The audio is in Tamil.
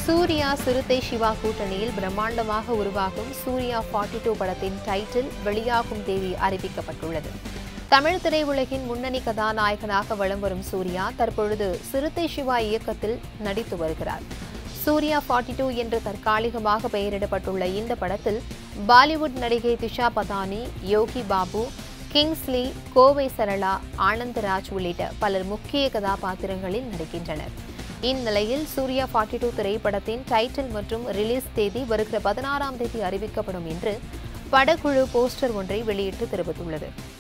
சூர்யா சிறுத்தை சிவா கூட்டணியில் பிரம்மாண்டமாக உருவாகும் சூர்யா 42 டூ படத்தின் டைட்டில் வெளியாகும் தேதி அறிவிக்கப்பட்டுள்ளது தமிழ் திரையுலகின் முன்னணி கதாநாயகனாக வலம் வரும் சூர்யா தற்பொழுது சிறுத்தை சிவா இயக்கத்தில் நடித்து வருகிறார் சூர்யா 42 என்று தற்காலிகமாக பெயரிடப்பட்டுள்ள இந்த படத்தில் பாலிவுட் நடிகை திஷா பதானி யோகி பாபு கிங்ஸ்லி கோவை சரளா ஆனந்தராஜ் உள்ளிட்ட பலர் முக்கிய கதாபாத்திரங்களில் நடிக்கின்றனர் இந்நிலையில் சூர்யா 42 திரைப்படத்தின் டைட்டில் மற்றும் ரிலீஸ் தேதி வருகிற பதினாறாம் தேதி அறிவிக்கப்படும் என்று படக்குழு போஸ்டர் ஒன்றை வெளியிட்டு தெரிவித்துள்ளது